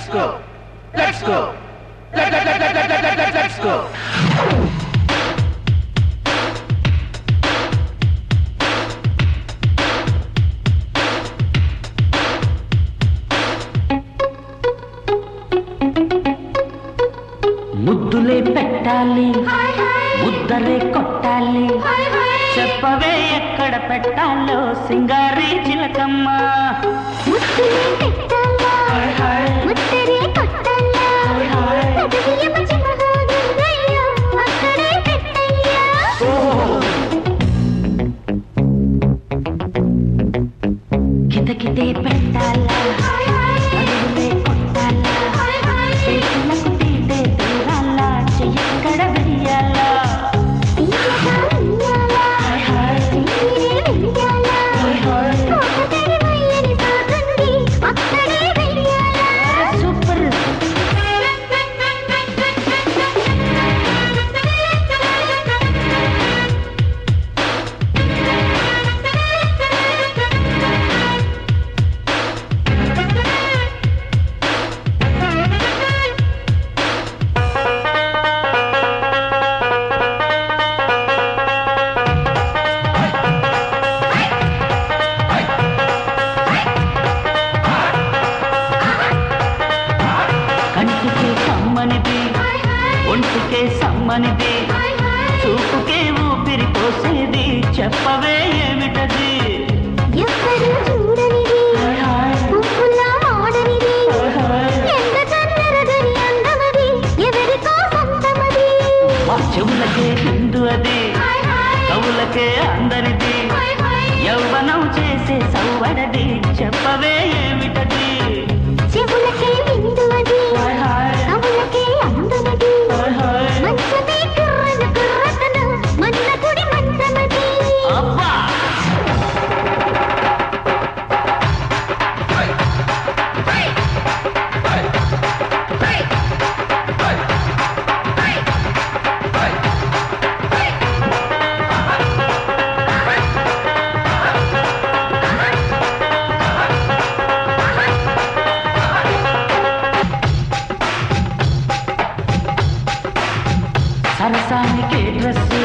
go. Let's go. Let, let, let, let, let, let, let, let, let's go. ముద్దులే పెట్టాలి ముద్దలే కొట్టాలి చెప్పవే ఎక్కడ పెట్టాలో సింగారి చిలకమ్మ ముత్తులే పెట్టాలా ముత్తరే కొట్టాలా పదవియమ చిమహాగంగయ్య అక్కడే పెట్టయ్యా కితకితే పెట్టాలా పరుగులే కొట్టాలా చేతులకు తీటే తీరాలా చెయ్యక్కడ వెయ్యాలా తీయగా వెయ్యాలా తీరే వెయ్యాలా కోకతడి వయ్యని సాగండి అక్కడే వెయ్యాలా సూపర్ కంటికే సమ్మనిది ఒంటికే సమ్మనిది చూపుకే ఊపిరి పోసేది చెప్పవే ఏమిటది ఎవ్వరూ చూడనిది పువ్వులా ఆడనిది ఎండ చందరగని అందమది ఎవరికో సొంతమది మా చెవులకే హిందు అది కవులకే అందరిది యవ్వనం చేసే సవ్వడది చెప్పవే ఏమిటది చెవులకే విందువది కవులకే అందమది మంచమే కుర్రన కుర్రతన మన్న కుడి మంచమది అబ్బా సరసానికే డ్రెస్